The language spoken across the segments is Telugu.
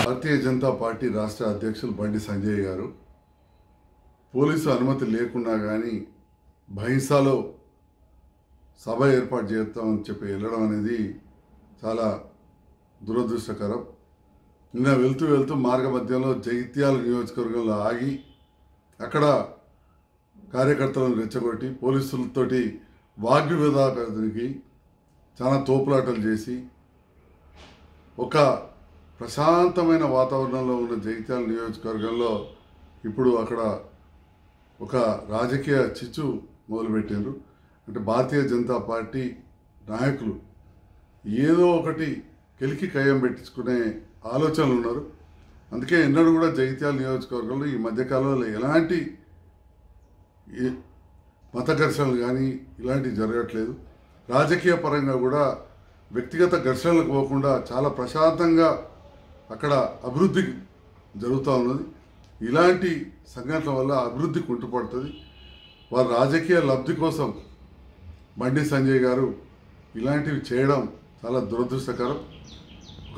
భారతీయ జనతా పార్టీ రాష్ట్ర అధ్యక్షులు బండి సంజయ్ గారు పోలీసు అనుమతి లేకున్నా కానీ భైంసాలో సభ ఏర్పాటు చేస్తామని చెప్పి వెళ్ళడం అనేది చాలా దురదృష్టకరం నిన్న వెళ్తూ వెళ్తూ మార్గ మధ్యంలో జగిత్యాల నియోజకవర్గంలో ఆగి అక్కడ కార్యకర్తలను రెచ్చగొట్టి పోలీసులతోటి వాగ్వివాదానికి చాలా తోపులాటలు చేసి ఒక ప్రశాంతమైన వాతావరణంలో ఉన్న జగిత్యాల నియోజకవర్గంలో ఇప్పుడు అక్కడ ఒక రాజకీయ చిచ్చు మొదలుపెట్టారు అంటే భారతీయ జనతా పార్టీ నాయకులు ఏదో ఒకటి కెలికి కయ్యం పెట్టించుకునే ఆలోచనలు ఉన్నారు అందుకే ఎన్నడూ కూడా జగిత్యాల నియోజకవర్గంలో ఈ మధ్యకాలంలో ఎలాంటి ఈ మత ఘర్షణలు కానీ ఇలాంటివి జరగట్లేదు రాజకీయ పరంగా కూడా వ్యక్తిగత ఘర్షణలకు పోకుండా చాలా ప్రశాంతంగా అక్కడ అభివృద్ధి జరుగుతూ ఉన్నది ఇలాంటి సంఘటనల వల్ల అభివృద్ధి కుంటుపడుతుంది వారి రాజకీయ లబ్ధి కోసం బండి సంజయ్ గారు ఇలాంటివి చేయడం చాలా దురదృష్టకరం ఒక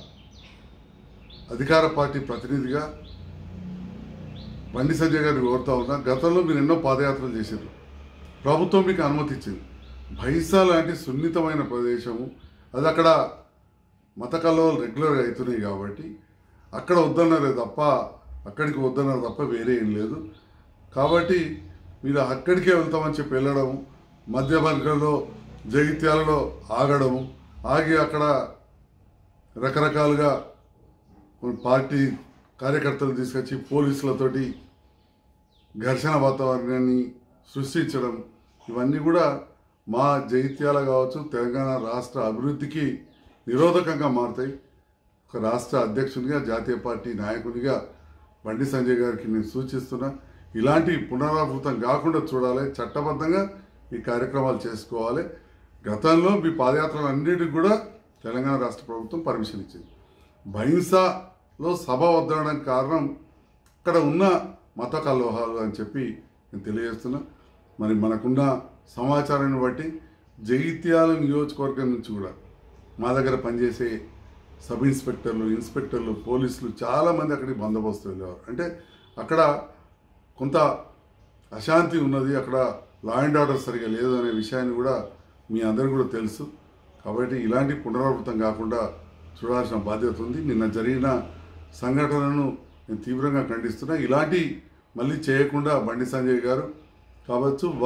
అధికార పార్టీ ప్రతినిధిగా బండి సంజయ్ గారిని కోరుతా ఉన్నా గతంలో మీరు ఎన్నో పాదయాత్రలు చేశారు ప్రభుత్వం మీకు అనుమతి ఇచ్చింది భైసా లాంటి సున్నితమైన ప్రదేశము అది అక్కడ మత కలవలు రెగ్యులర్గా అవుతున్నాయి కాబట్టి అక్కడ వద్దన్నారే తప్ప అక్కడికి వద్దన్నారు తప్ప వేరే ఏం లేదు కాబట్టి మీరు అక్కడికే వెళ్తామని చెప్పి వెళ్ళడం మధ్య మార్గంలో జగిత్యాలలో ఆగడము ఆగి అక్కడ రకరకాలుగా కొన్ని పార్టీ కార్యకర్తలు తీసుకొచ్చి పోలీసులతోటి ఘర్షణ వాతావరణాన్ని సృష్టించడం ఇవన్నీ కూడా మా జైత్యాల కావచ్చు తెలంగాణ రాష్ట్ర అభివృద్ధికి నిరోధకంగా మారుతాయి ఒక రాష్ట్ర అధ్యక్షునిగా జాతీయ పార్టీ నాయకునిగా బండి సంజయ్ గారికి నేను సూచిస్తున్నా ఇలాంటి పునరావృతం కాకుండా చూడాలి చట్టబద్ధంగా ఈ కార్యక్రమాలు చేసుకోవాలి గతంలో మీ పాదయాత్రలు అన్నిటికి కూడా తెలంగాణ రాష్ట్ర ప్రభుత్వం పర్మిషన్ ఇచ్చింది భైంసాలో సభ వద్దడానికి కారణం అక్కడ ఉన్న మత కల్లోహాలు అని చెప్పి నేను తెలియజేస్తున్నా మరి మనకున్న సమాచారాన్ని బట్టి జగిత్యాల నియోజకవర్గం నుంచి కూడా మా దగ్గర పనిచేసే సబ్ ఇన్స్పెక్టర్లు ఇన్స్పెక్టర్లు పోలీసులు చాలామంది అక్కడికి బందోబస్తు వెళ్ళేవారు అంటే అక్కడ కొంత అశాంతి ఉన్నది అక్కడ లా అండ్ ఆర్డర్ సరిగా లేదు అనే విషయాన్ని కూడా మీ అందరికీ కూడా తెలుసు కాబట్టి ఇలాంటి పునరావృతం కాకుండా చూడాల్సిన బాధ్యత ఉంది నిన్న జరిగిన సంఘటనను నేను తీవ్రంగా ఖండిస్తున్నా ఇలాంటి మళ్ళీ చేయకుండా బండి సంజయ్ గారు కావచ్చు